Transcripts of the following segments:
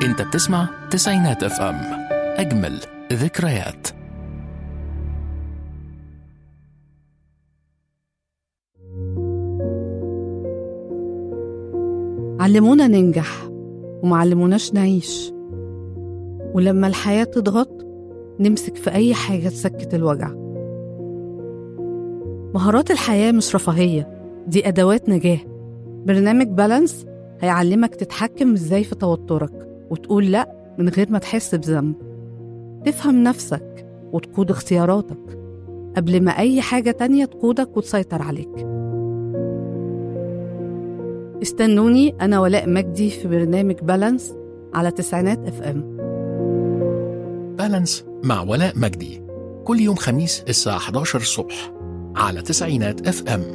انت بتسمع تسعينات اف ام اجمل ذكريات علمونا ننجح ومعلموناش نعيش ولما الحياة تضغط نمسك في أي حاجة تسكت الوجع مهارات الحياة مش رفاهية دي أدوات نجاة برنامج بالانس هيعلمك تتحكم ازاي في توترك وتقول لأ من غير ما تحس بذنب تفهم نفسك وتقود اختياراتك قبل ما أي حاجة تانية تقودك وتسيطر عليك استنوني أنا ولاء مجدي في برنامج بالانس على تسعينات اف ام بالانس مع ولاء مجدي كل يوم خميس الساعة 11 الصبح على تسعينات اف ام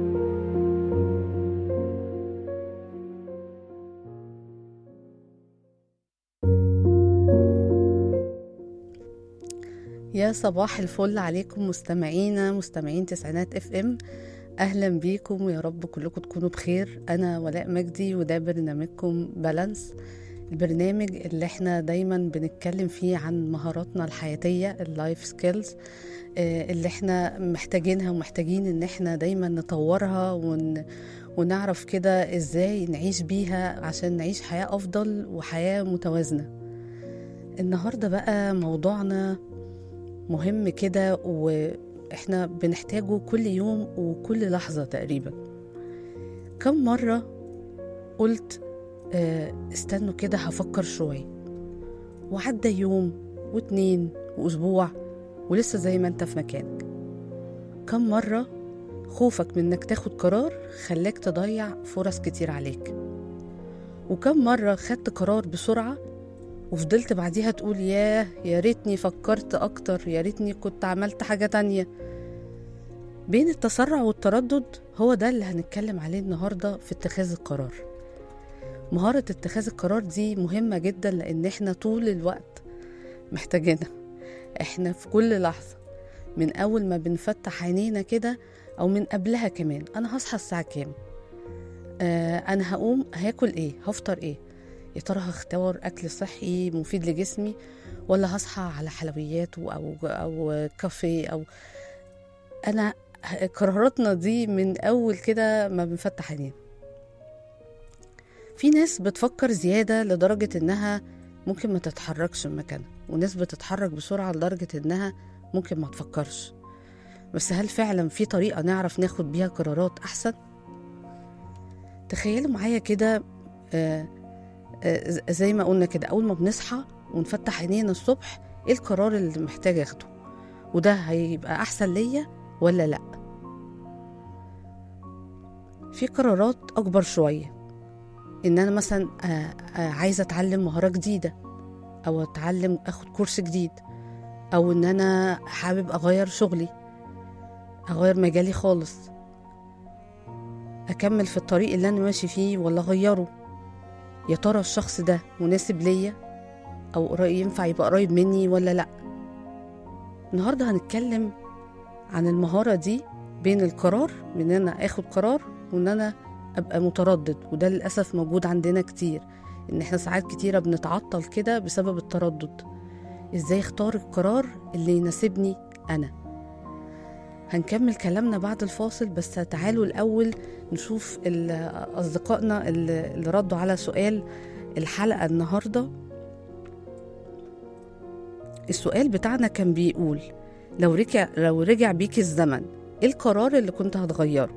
يا صباح الفل عليكم مستمعينا مستمعين تسعينات اف ام اهلا بيكم ويا رب كلكم تكونوا بخير انا ولاء مجدي وده برنامجكم بالانس البرنامج اللي احنا دايما بنتكلم فيه عن مهاراتنا الحياتية اللايف سكيلز اللي احنا محتاجينها ومحتاجين ان احنا دايما نطورها ون ونعرف كده ازاي نعيش بيها عشان نعيش حياة افضل وحياة متوازنة النهاردة بقى موضوعنا مهم كده واحنا بنحتاجه كل يوم وكل لحظة تقريبا كم مرة قلت آه، استنوا كده هفكر شوية وعدى يوم واتنين وأسبوع ولسه زي ما انت في مكانك كم مرة خوفك من انك تاخد قرار خلاك تضيع فرص كتير عليك وكم مرة خدت قرار بسرعة وفضلت بعديها تقول ياه يا ريتني فكرت أكتر يا ريتني كنت عملت حاجة تانية بين التسرع والتردد هو ده اللي هنتكلم عليه النهاردة في اتخاذ القرار مهارة اتخاذ القرار دي مهمة جدا لأن احنا طول الوقت محتاجينها احنا في كل لحظة من أول ما بنفتح عينينا كده أو من قبلها كمان أنا هصحى الساعة كام آه أنا هقوم هاكل إيه هفطر إيه يا ترى هختار أكل صحي مفيد لجسمي ولا هصحى على حلويات أو أو كافيه أو أنا قراراتنا دي من أول كده ما بنفتح عينينا في ناس بتفكر زيادة لدرجة إنها ممكن ما تتحركش من مكانها وناس بتتحرك بسرعة لدرجة إنها ممكن ما تفكرش بس هل فعلا في طريقة نعرف ناخد بيها قرارات أحسن؟ تخيلوا معايا كده آه آه زي ما قلنا كده أول ما بنصحى ونفتح عينينا الصبح إيه القرار اللي محتاج أخده؟ وده هيبقى أحسن ليا ولا لأ؟ في قرارات أكبر شوية ان انا مثلا عايزه اتعلم مهاره جديده او اتعلم اخد كورس جديد او ان انا حابب اغير شغلي اغير مجالي خالص اكمل في الطريق اللي انا ماشي فيه ولا اغيره يا ترى الشخص ده مناسب ليا او قريب ينفع يبقى قريب مني ولا لا النهارده هنتكلم عن المهاره دي بين القرار من ان انا اخد قرار وان انا ابقى متردد وده للاسف موجود عندنا كتير ان احنا ساعات كتيرة بنتعطل كده بسبب التردد ازاي اختار القرار اللي يناسبني انا هنكمل كلامنا بعد الفاصل بس تعالوا الاول نشوف اصدقائنا اللي ردوا على سؤال الحلقة النهاردة السؤال بتاعنا كان بيقول لو رجع لو رجع بيك الزمن ايه القرار اللي كنت هتغيره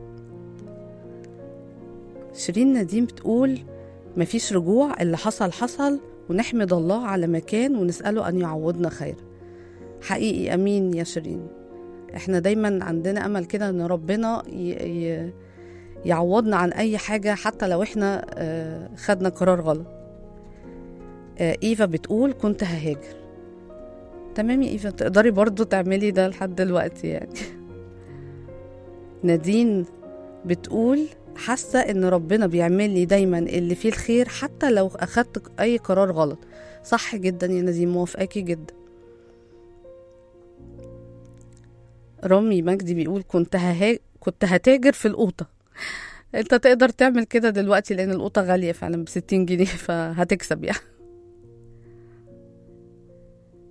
شيرين نديم بتقول مفيش رجوع اللي حصل حصل ونحمد الله على مكان ونسأله أن يعوضنا خير حقيقي أمين يا شيرين احنا دايما عندنا أمل كده أن ربنا ي... يعوضنا عن أي حاجة حتى لو احنا خدنا قرار غلط إيفا بتقول كنت ههاجر تمام يا إيفا تقدري برضو تعملي ده لحد دلوقتي يعني نادين بتقول حاسه ان ربنا بيعمل لي دايما اللي فيه الخير حتى لو اخدت اي قرار غلط صح جدا يا نزيم موافقاكي جدا رامي مجدي بيقول كنت هها... كنت هتاجر في القوطه انت تقدر تعمل كده دلوقتي لان القوطه غاليه فعلا ب 60 جنيه فهتكسب يعني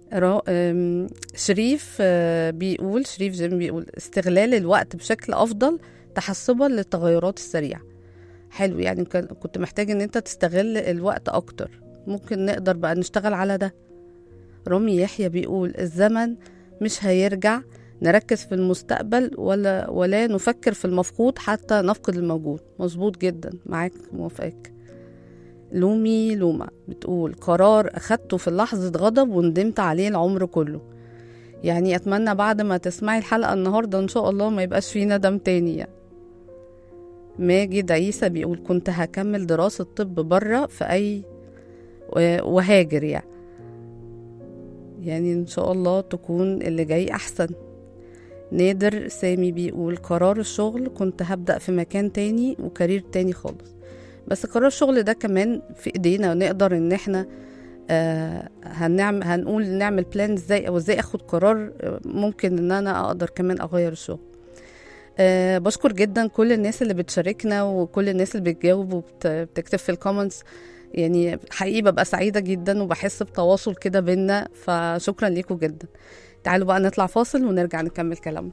را- أم، شريف آه، بيقول شريف جيم بيقول استغلال الوقت بشكل أفضل تحسبا للتغيرات السريعة حلو يعني كان- كنت محتاج ان انت تستغل الوقت اكتر ممكن نقدر بقى نشتغل على ده رامي يحيى بيقول الزمن مش هيرجع نركز في المستقبل ولا ولا نفكر في المفقود حتى نفقد الموجود مظبوط جدا معاك موافقك لومي لوما بتقول قرار أخدته في لحظة غضب وندمت عليه العمر كله يعني أتمنى بعد ما تسمعي الحلقة النهاردة إن شاء الله ما يبقاش فيه ندم تاني يعني. ماجد عيسى بيقول كنت هكمل دراسة طب بره في أي وهاجر يعني يعني إن شاء الله تكون اللي جاي أحسن نادر سامي بيقول قرار الشغل كنت هبدأ في مكان تاني وكارير تاني خالص بس قرار الشغل ده كمان في ايدينا نقدر ان احنا آه هنعمل هنقول نعمل بلان ازاي او ازاي اخد قرار آه، ممكن ان انا اقدر كمان اغير الشغل أه بشكر جدا كل الناس اللي بتشاركنا وكل الناس اللي بتجاوب وبتكتب في الكومنتس يعني حقيقي ببقى سعيدة جدا وبحس بتواصل كده بينا فشكرا ليكم جدا تعالوا بقى نطلع فاصل ونرجع نكمل كلامنا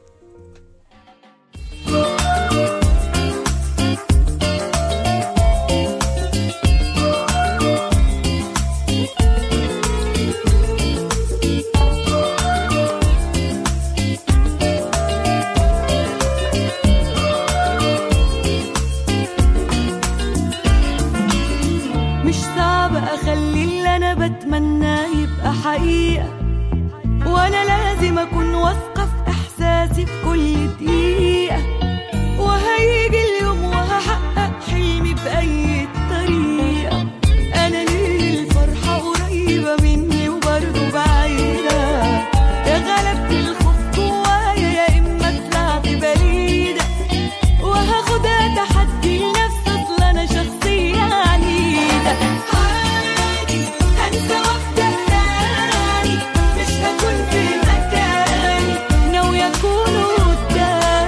مش صعب اخلي اللي انا بتمناه يبقى حقيقة وانا لازم اكون واثقة في احساسي في كل دقيقة وهيجي اليوم وهحقق حلمي بأي طريقة انا ليه الفرحة قريبة مني وبرضه بعيدة يا غلبت الخوف جوايا يا اما طلعت بعيدة وهاخدها تحدي لنفسي اصل انا شخصية عنيدة عادي هنسى واحدة تاني مش هكون في مكاني ناوية اكون قدام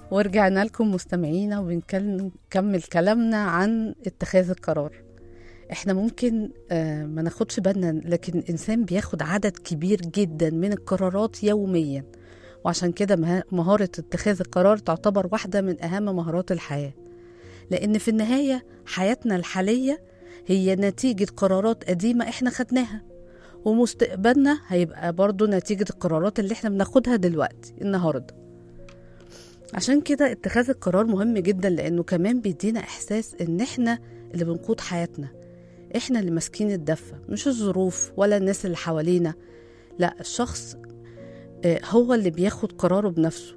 ورجعنا لكم مستمعينا وبنكمل كلامنا عن اتخاذ القرار احنا ممكن آه، ما ناخدش بالنا لكن الانسان بياخد عدد كبير جدا من القرارات يوميا وعشان كده مه- مهارة اتخاذ القرار تعتبر واحدة من أهم مهارات الحياة لأن في النهاية حياتنا الحالية هي نتيجة قرارات قديمة احنا خدناها ومستقبلنا هيبقى برضو نتيجة القرارات اللي احنا بناخدها دلوقتي النهاردة عشان كده اتخاذ القرار مهم جدا لأنه كمان بيدينا إحساس إن احنا اللي بنقود حياتنا احنا اللي ماسكين الدفة مش الظروف ولا الناس اللي حوالينا لا الشخص آه، هو اللي بياخد قراره بنفسه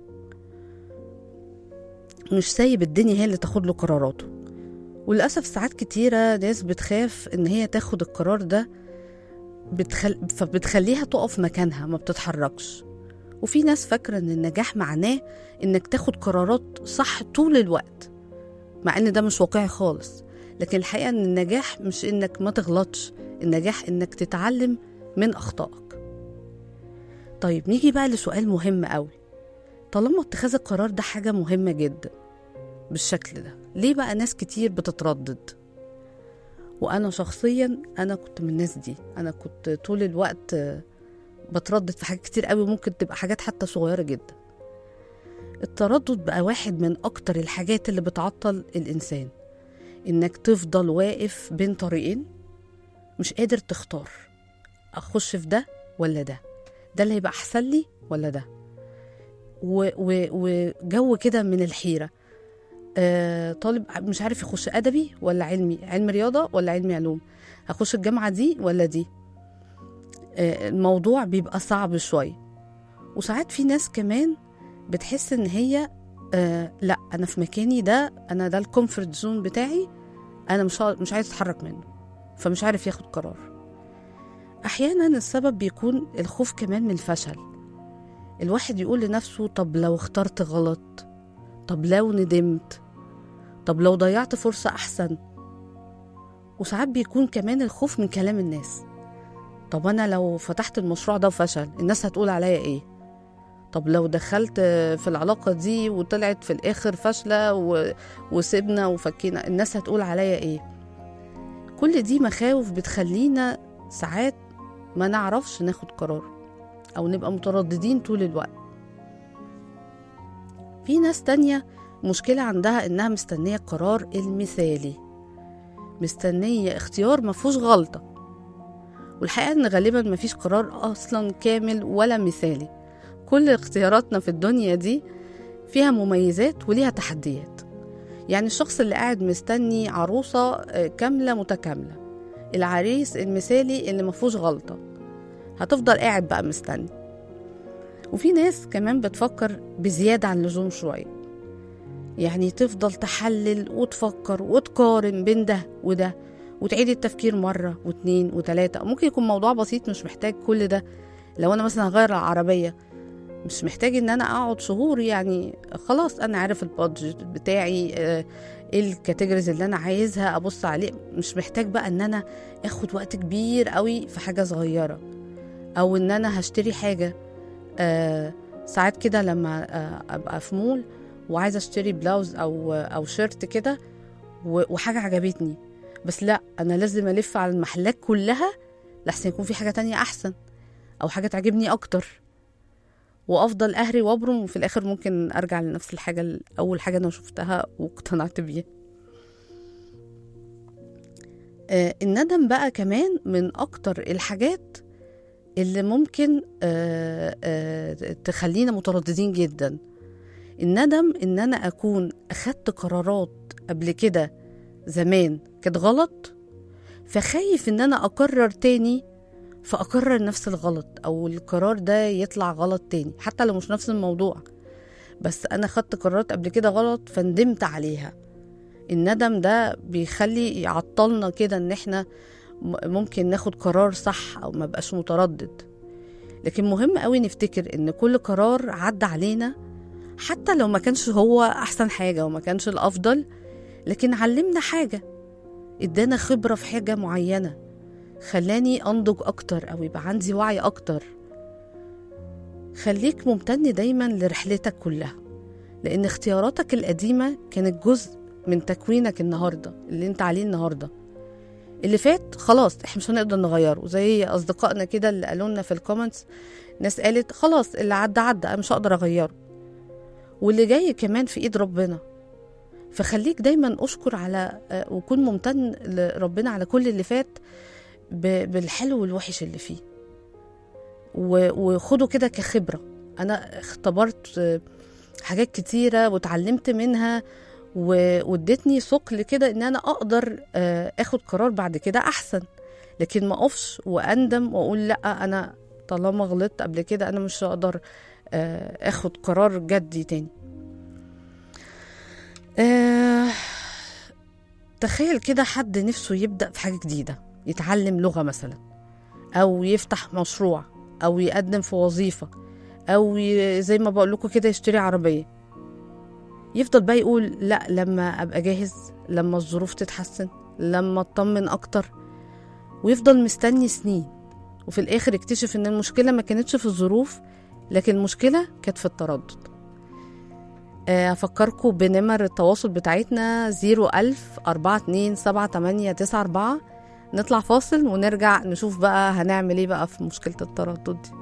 مش سايب الدنيا هي اللي تاخد له قراراته وللأسف ساعات كتيرة ناس بتخاف إن هي تاخد القرار ده بتخل... فبتخليها تقف مكانها ما بتتحركش وفي ناس فاكرة إن النجاح معناه إنك تاخد قرارات صح طول الوقت مع إن ده مش واقعي خالص لكن الحقيقة إن النجاح مش إنك ما تغلطش النجاح إنك تتعلم من أخطائك طيب نيجي بقى لسؤال مهم قوي طالما اتخاذ القرار ده حاجة مهمة جدا بالشكل ده ليه بقى ناس كتير بتتردد وأنا شخصيا أنا كنت من الناس دي أنا كنت طول الوقت آه، بتردد في حاجات كتير قوي ممكن تبقى حاجات حتى صغيرة جدا التردد بقى واحد من أكتر الحاجات اللي بتعطل الإنسان إنك تفضل واقف بين طريقين مش قادر تختار أخش في ده ولا ده ده اللي هيبقى أحسن لي ولا ده و- و- وجو كده من الحيرة آه طالب مش عارف يخش أدبي ولا علمي علم رياضة ولا علمي علوم هخش الجامعة دي ولا دي آه الموضوع بيبقى صعب شوية وساعات في ناس كمان بتحس ان هي آه لا انا في مكاني ده انا ده الكومفورت زون بتاعي انا مش ها- مش عايز اتحرك منه فمش عارف ياخد قرار احيانا السبب بيكون الخوف كمان من الفشل الواحد يقول لنفسه طب لو اخترت غلط طب لو ندمت طب لو ضيعت فرصة أحسن وساعات بيكون كمان الخوف من كلام الناس طب أنا لو فتحت المشروع ده وفشل الناس هتقول عليا إيه طب لو دخلت في العلاقة دي وطلعت في الآخر فاشلة و... وسيبنا وفكينا الناس هتقول عليا إيه كل دي مخاوف بتخلينا ساعات ما نعرفش ناخد قرار أو نبقى مترددين طول الوقت في ناس تانية مشكلة عندها إنها مستنية القرار المثالي مستنية اختيار مفهوش غلطة والحقيقة إن غالبا مفيش قرار أصلا كامل ولا مثالي كل اختياراتنا في الدنيا دي فيها مميزات وليها تحديات يعني الشخص اللي قاعد مستني عروسة آه، كاملة متكاملة العريس المثالي اللي مفهوش غلطة هتفضل قاعد بقى مستني وفي ناس كمان بتفكر بزيادة عن اللزوم شوية يعني تفضل تحلل وتفكر وتقارن بين ده وده وتعيد التفكير مرة واتنين وتلاتة ممكن يكون موضوع بسيط مش محتاج كل ده لو أنا مثلا هغير العربية مش محتاج ان انا اقعد شهور يعني خلاص انا عارف البادجت بتاعي آه، ايه الكاتيجوريز اللي انا عايزها ابص عليه مش محتاج بقى ان انا اخد وقت كبير قوي في حاجة صغيرة او ان انا هشتري حاجة آه ساعات كده لما آه ابقى في مول وعايزه اشتري بلاوز او او شيرت كده و- وحاجه عجبتني بس لا انا لازم الف على المحلات كلها لحسن يكون في حاجه تانية احسن او حاجه تعجبني اكتر وافضل اهري وابرم وفي الاخر ممكن ارجع لنفس الحاجه اول حاجه انا شفتها واقتنعت بيها آه الندم بقى كمان من اكتر الحاجات اللي ممكن آه آه تخلينا مترددين جدا الندم ان انا اكون اخدت قرارات قبل كده زمان كانت غلط فخايف ان انا اكرر تاني فاكرر نفس الغلط او القرار ده يطلع غلط تاني حتى لو مش نفس الموضوع بس انا خدت قرارات قبل كده غلط فندمت عليها الندم ده بيخلي يعطلنا كده ان احنا م- ممكن ناخد قرار صح او ما بقاش متردد لكن مهم قوي نفتكر ان كل قرار عدى علينا حتى لو ما كانش هو احسن حاجه وما كانش الافضل لكن علمنا حاجه ادانا خبره في حاجه معينه خلاني انضج اكتر او يبقى عندي وعي اكتر خليك ممتن دايما لرحلتك كلها لان اختياراتك القديمه كانت جزء من تكوينك النهارده اللي انت عليه النهارده اللي فات خلاص احنا مش هنقدر نغيره زي اصدقائنا كده اللي قالوا لنا في الكومنتس ناس قالت خلاص اللي عدى عدى انا مش هقدر اغيره واللي جاي كمان في ايد ربنا فخليك دايما اشكر على آه، وكون ممتن لربنا على كل اللي فات ب- بالحلو والوحش اللي فيه و- وخده كده كخبرة أنا اختبرت آه، حاجات كتيرة واتعلمت منها و- وادتني ثقل كده إن أنا أقدر آه، أخد قرار بعد كده أحسن لكن ما أقفش وأندم وأقول لأ أنا طالما غلطت قبل كده أنا مش هقدر آه، أخد قرار جدي تاني آه، تخيل كده حد نفسه يبدأ في حاجة جديدة يتعلم لغة مثلا أو يفتح مشروع أو يقدم في وظيفة أو ي- زي ما بقول لكم كده يشتري عربية يفضل بقى يقول لا لما أبقى جاهز لما الظروف تتحسن لما اطمن أكتر ويفضل مستني سنين وفي الآخر يكتشف إن المشكلة ما كانتش في الظروف لكن المشكلة كانت في التردد آه، أفكركم بنمر التواصل بتاعتنا 01000 42 78 94 نطلع فاصل ونرجع نشوف بقى هنعمل ايه بقى في مشكلة التردد دي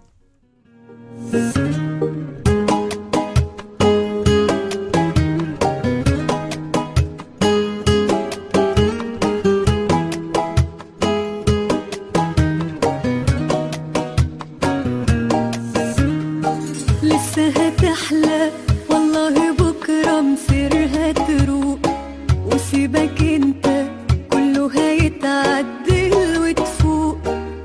لسه هتحلى والله بكرة مصيرها تروق وسيبك انت كله هيتعدل وتفوق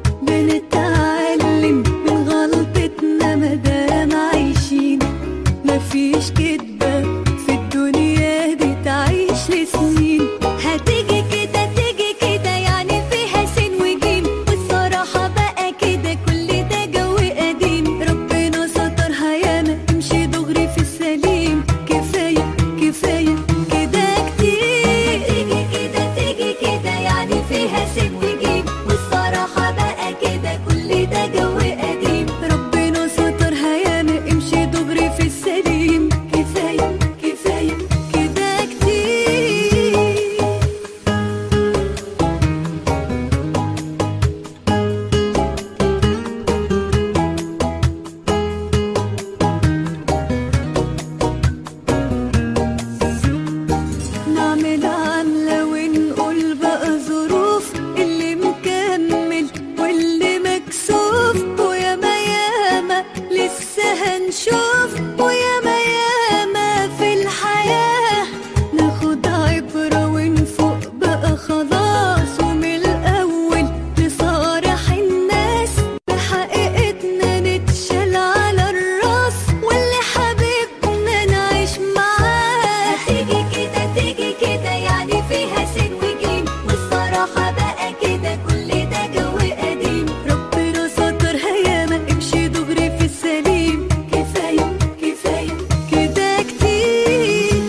بنتعلم من غلطتنا مدام عايشين مفيش كدبة في الدنيا دي تعيش لسنين هتيجي كده تيجي كده يعني فيها سين وجيم والصراحة بقى كده كل ده جو قديم ربنا سترها ياما امشي دغري في السليم كفاية كفاية كده كتير هتيجي كده تيجي كده يعني فيها سين وجيم والصراحة بقى كده كل ده جو قديم ربنا سترها ياما امشي دغري في السليم كفاية كفاية كده كتير نعمل عملة ونقول بقى ظروف اللي مكمل واللي مكسوف وياما ياما لسه هنشوف وياما ياما في الحياة ناخد عبرة ونفوق بقى خلاص ومن الأول نصارح الناس بحقيقتنا نتشال على الراس واللي حبيبنا نعيش معاه هتيجي كده تيجي كده يعني فيها سين وجيم والصراحة بقى كده كل ده جو قديم ربنا سترها ياما امشي دغري في السليم كفاية كفاية كده كتير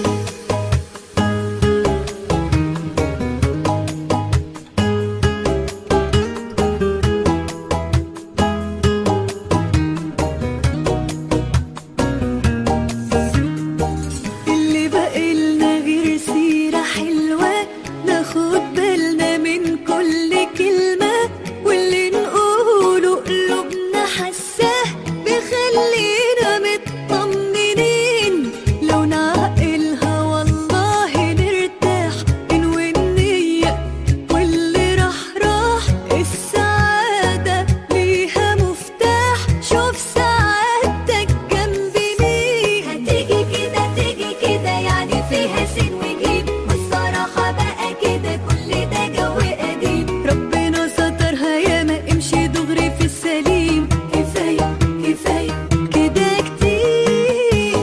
اللي بقالنا غير سيرة حلوة ناخد بالنا من كل كلمة واللي نقوله قلوبنا حساه بيخلينا مطمنين لو نعقلها والله نرتاح ننوي النية واللي راح راح السعادة ليها مفتاح شوف سعادتك جنب مين هتيجي كده تيجي كده يعني فيها سين وجيم والصراحة بقى كده كل ده جو قديم ربنا سترها ياما امشي دغري في السليم كفاية كفاية كده كتير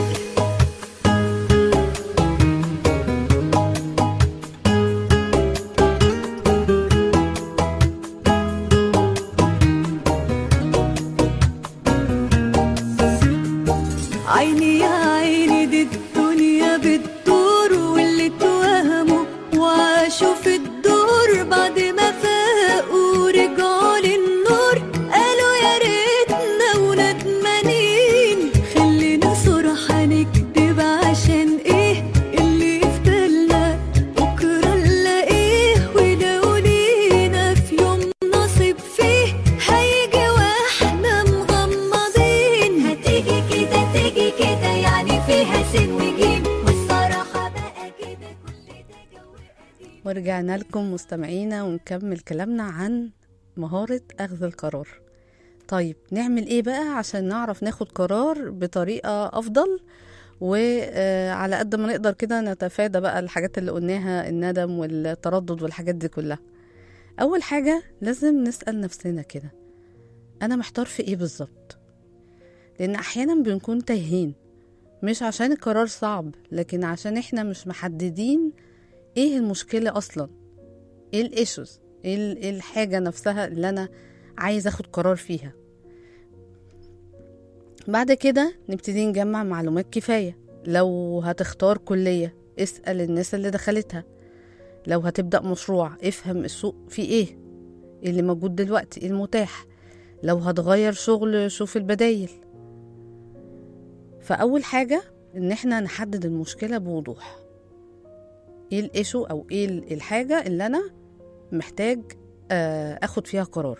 عيني يا عيني دي الدنيا بتدور واللي اتوهموا وعاشوا في الدور بعد ما فاقوا رجعوا للنور قالوا يا ريتنا وندمانين خلينا صراحة نكدب تيجي كده يعني فيها سن وجيم والصراحة بقى كده كل ده جو قديم ورجعنا لكم مستمعينا ونكمل كلامنا عن مهارة أخذ القرار طيب نعمل إيه بقى عشان نعرف ناخد قرار بطريقة أفضل وعلى قد ما نقدر كده نتفادى بقى الحاجات اللي قلناها الندم والتردد والحاجات دي كلها أول حاجة لازم نسأل نفسنا كده أنا محتار في إيه بالظبط لأن أحيانا بنكون تايهين مش عشان القرار صعب لكن عشان إحنا مش محددين ايه المشكله اصلا ايه الايشوز ايه ال- إيه الحاجه نفسها اللي انا عايز اخد قرار فيها بعد كده نبتدي نجمع معلومات كفايه لو هتختار كليه اسال الناس اللي دخلتها لو هتبدا مشروع افهم السوق فيه ايه إيه اللي موجود دلوقتي إيه المتاح لو هتغير شغل شوف البدايل فاول حاجه ان احنا نحدد المشكله بوضوح ايه الايشو او ايه ال- الحاجه اللي انا محتاج آه، اخد فيها قرار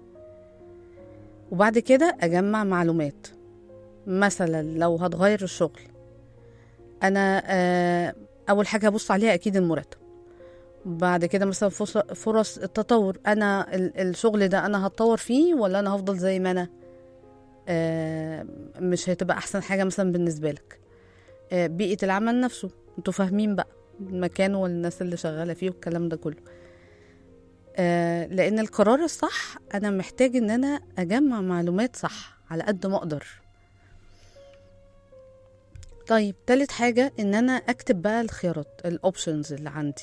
وبعد كده اجمع معلومات مثلا لو هتغير الشغل انا آه، اول حاجه هبص عليها اكيد المرتب بعد كده مثلا فرص- فرص التطور انا ال- الشغل ده انا هتطور فيه ولا انا هفضل زي ما انا آه، مش هتبقى احسن حاجه مثلا بالنسبه لك آه، بيئه العمل نفسه انتوا فاهمين بقى المكان والناس اللي شغاله فيه والكلام ده كله آه لان القرار الصح انا محتاج ان انا اجمع معلومات صح على قد ما اقدر طيب تالت حاجة ان انا اكتب بقى الخيارات الاوبشنز اللي عندي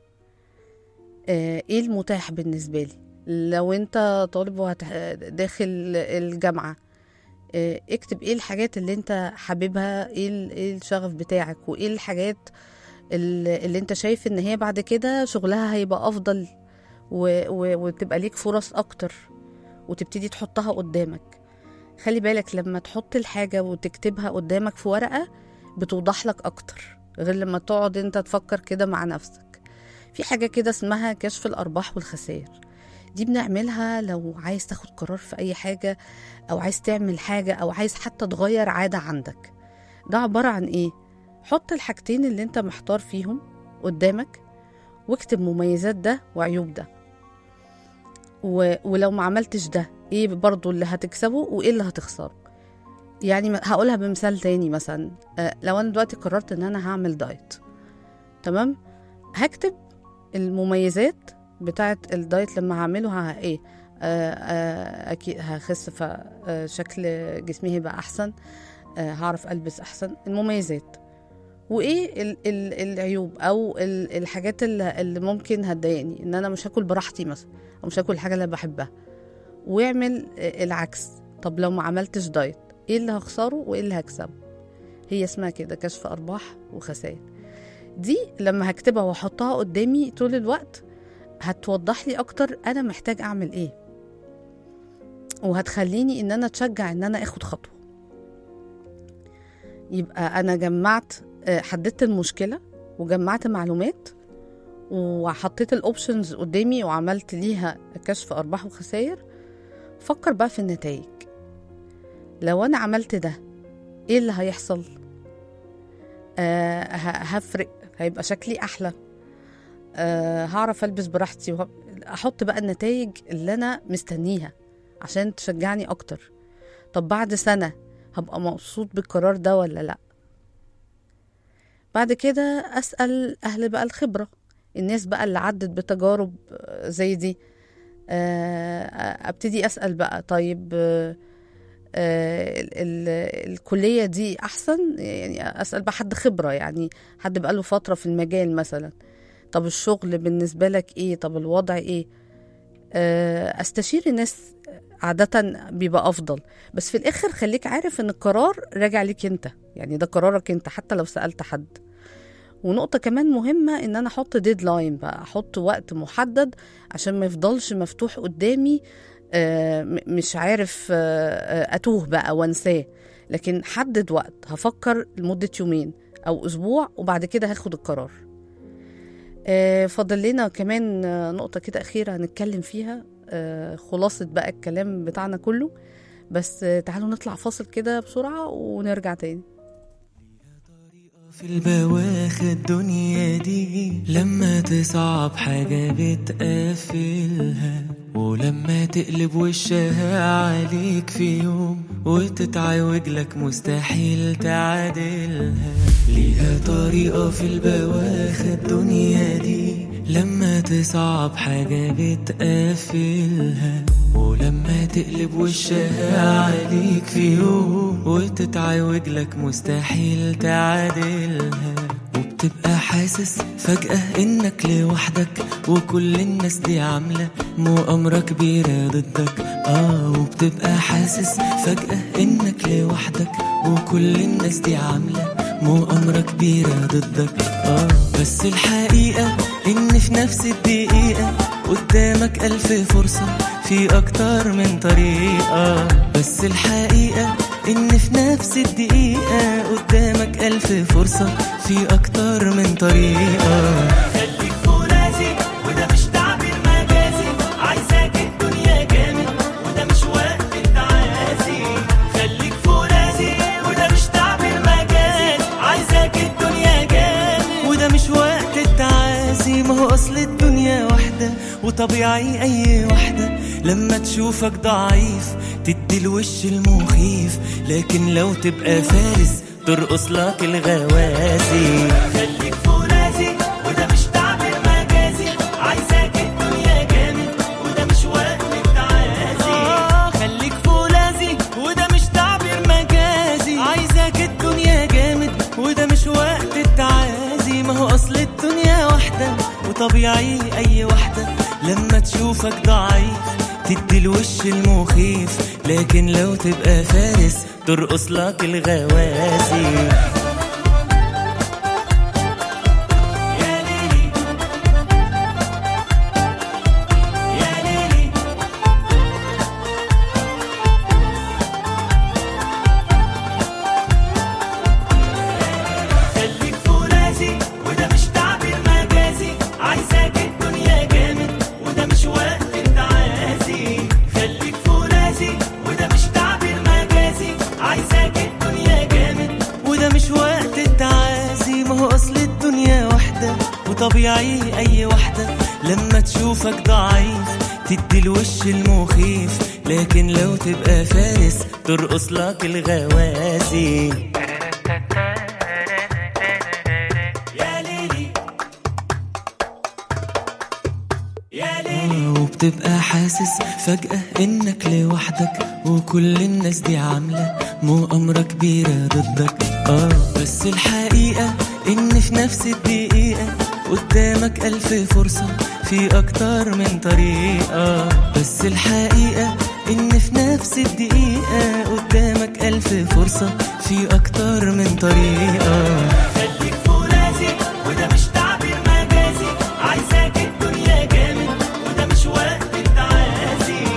آه ايه المتاح بالنسبة لي لو انت طالب وهت داخل الجامعة آه اكتب ايه الحاجات اللي انت حاببها ايه ال- ايه الشغف بتاعك وايه الحاجات اللي اللي انت شايف ان هي بعد كده شغلها هيبقى افضل و... و... وتبقى ليك فرص اكتر وتبتدي تحطها قدامك خلي بالك لما تحط الحاجة وتكتبها قدامك في ورقة بتوضح لك اكتر غير لما تقعد انت تفكر كده مع نفسك في حاجة كده اسمها كشف الارباح والخسائر دي بنعملها لو عايز تاخد قرار في اي حاجة او عايز تعمل حاجة او عايز حتى تغير عادة عندك ده عبارة عن ايه حط الحاجتين اللي انت محتار فيهم قدامك واكتب مميزات ده وعيوب ده و... ولو ما عملتش ده ايه برضو اللي هتكسبه وايه اللي هتخسره يعني م- هقولها بمثال تاني مثلا آه، لو انا دلوقتي قررت ان انا هعمل دايت تمام هكتب المميزات بتاعت الدايت لما هعمله ه- ايه آه، آه، اكيد هخس فشكل جسمي هيبقى احسن آه، هعرف البس احسن المميزات وايه ال ال العيوب او ال الحاجات اللي, اللي ممكن هتضايقني ان انا مش هاكل براحتي مثلا او مش هاكل الحاجه اللي بحبها واعمل آه، العكس طب لو ما عملتش دايت ايه اللي هخسره وايه اللي هكسبه هي اسمها كده كشف ارباح وخسائر دي لما هكتبها واحطها قدامي طول الوقت هتوضح لي اكتر انا محتاج اعمل ايه وهتخليني ان انا اتشجع ان انا اخد خطوه يبقى انا جمعت آه، حددت المشكله وجمعت معلومات وحطيت الاوبشنز قدامي وعملت ليها كشف ارباح وخسائر فكر بقى في النتائج لو انا عملت ده ايه اللي هيحصل آه ه- هفرق هيبقى شكلي احلى آه هعرف البس براحتي وه... احط بقى النتائج اللي انا مستنيها عشان تشجعني اكتر طب بعد سنه هبقى مبسوط بالقرار ده ولا لا بعد كده اسال اهل بقى الخبره الناس بقى اللي عدت بتجارب آه، زي دي آه، ابتدي اسال بقى طيب آه، آه، ال- ال- الكليه دي احسن يعني اسال بقى حد خبره يعني حد بقاله فتره في المجال مثلا طب الشغل بالنسبه لك ايه طب الوضع ايه آه، استشير الناس عادة بيبقى أفضل بس في الآخر خليك عارف إن القرار راجع ليك أنت يعني ده قرارك أنت حتى لو سألت حد ونقطة كمان مهمة إن أنا أحط ديدلاين بقى أحط وقت محدد عشان ما يفضلش مفتوح قدامي آه، م- مش عارف آه، آه، أتوه بقى وأنساه لكن حدد وقت هفكر لمدة يومين أو أسبوع وبعد كده هاخد القرار آه، فاضل لنا كمان آه، نقطة كده أخيرة هنتكلم فيها آه، خلاصة بقى الكلام بتاعنا كله بس آه، تعالوا نطلع فاصل كده بسرعة ونرجع تاني في البواخ الدنيا دي لما تصعب حاجة بتقفلها ولما تقلب وشها عليك في يوم وتتعوج لك مستحيل تعادلها ليها طريقة في البواخ الدنيا دي لما تصعب حاجة بتقفلها ولما تقلب وشها عليك في يوم وتتعوج لك مستحيل تعادلها وبتبقى حاسس فجأة انك لوحدك وكل الناس دي عاملة مؤامرة كبيرة ضدك اه وبتبقى حاسس فجأة انك لوحدك وكل الناس دي عاملة مؤامرة كبيرة ضدك اه بس الحقيقة ان في نفس الدقيقة قدامك ألف فرصة في أكتر من طريقة بس الحقيقة إن في نفس الدقيقة قدامك ألف فرصة في أكتر من طريقة خليك فرازي وده مش تعبير مجازي عايزاك الدنيا جامد وده مش وقت التعازي خليك فرازي وده مش تعبير مجازي عايزاك الدنيا جامد وده مش وقت التعازي ما هو أصل الدنيا واحدة وطبيعي أي واحدة لما تشوفك ضعيف تدي الوش المخيف لكن لو تبقى فارس ترقص لك الغوازي خليك فرازي وده مش تعبير مجازي عايزاك الدنيا جامد وده مش وقت التعازي آه خليك فولاذي وده مش تعبير مجازي عايزاك الدنيا جامد وده مش وقت التعازي ما هو اصل الدنيا واحدة وطبيعي اي واحدة لما تشوفك ضعيف تدي الوش المخيف لكن لو تبقى فارس ترقص لك الغوازي يا ليلي يا ليلي خليك فرازي وده مش تعبير مجازي عايزاك الدنيا جامد وده مش وقت التعازي خليك فرازي وده مش تعبير مجازي عايزاك الدنيا جامد وده مش وقت التعازي ما هو اصل الدنيا واحدة وطبيعي اي واحدة لما تشوفك ضعيف تدي الوش المخيف لكن لو تبقى فارس ترقص لك الغوازي يا ليلي يا ليلي وبتبقى حاسس فجأة انك لوحدك وكل الناس دي عاملة مؤامرة كبيرة ضدك اه بس الحقيقة ان في نفس الدقيقة قدامك ألف فرصة في أكتر من طريقة بس الحقيقة إن في نفس الدقيقة قدامك ألف فرصة في أكتر من طريقة خليك فرازي وده مش تعبير مجازي عايزاك الدنيا جامد وده مش وقت التعازي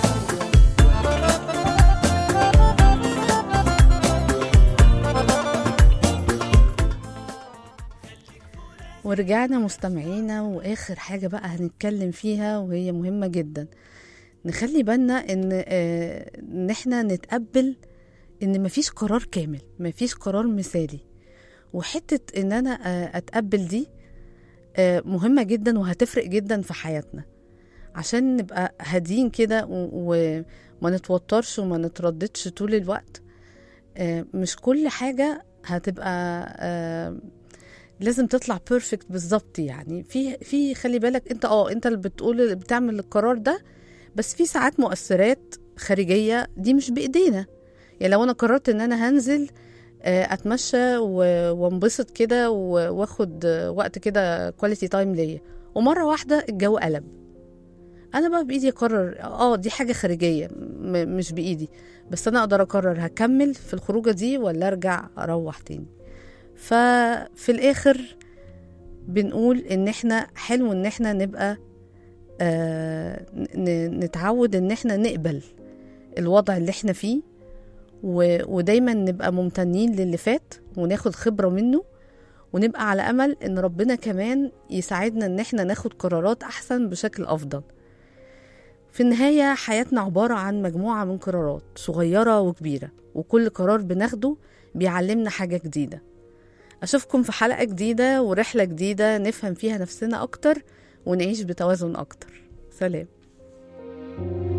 ورجعنا مستمعينا واخر حاجه بقى هنتكلم فيها وهي مهمه جدا نخلي بالنا ان آه، ان احنا نتقبل ان مفيش قرار كامل مفيش قرار مثالي وحته ان انا آه، اتقبل دي آه، مهمه جدا وهتفرق جدا في حياتنا عشان نبقى هادين كده و- وما نتوترش وما نترددش طول الوقت آه، مش كل حاجه هتبقى آه، لازم تطلع بيرفكت بالظبط يعني في في خلي بالك انت اه انت اللي بتقول بتعمل القرار ده بس في ساعات مؤثرات خارجيه دي مش بايدينا يعني لو انا قررت ان انا هنزل آه، اتمشى و- وانبسط كده و- واخد آه، وقت كده كواليتي تايم ليا ومره واحده الجو قلب انا بقى بايدي اقرر اه دي حاجه خارجيه م- مش بايدي بس انا اقدر اقرر هكمل في الخروجه دي ولا ارجع اروح تاني ففي الاخر بنقول ان احنا حلو ان احنا نبقى آه ن- نتعود ان احنا نقبل الوضع اللي احنا فيه و- ودايما نبقى ممتنين للي فات وناخد خبرة منه ونبقى على امل ان ربنا كمان يساعدنا ان احنا ناخد قرارات احسن بشكل افضل في النهاية حياتنا عبارة عن مجموعة من قرارات صغيرة وكبيرة وكل قرار بناخده بيعلمنا حاجة جديدة أشوفكم في حلقة جديدة ورحلة جديدة نفهم فيها نفسنا أكتر ونعيش بتوازن أكتر سلام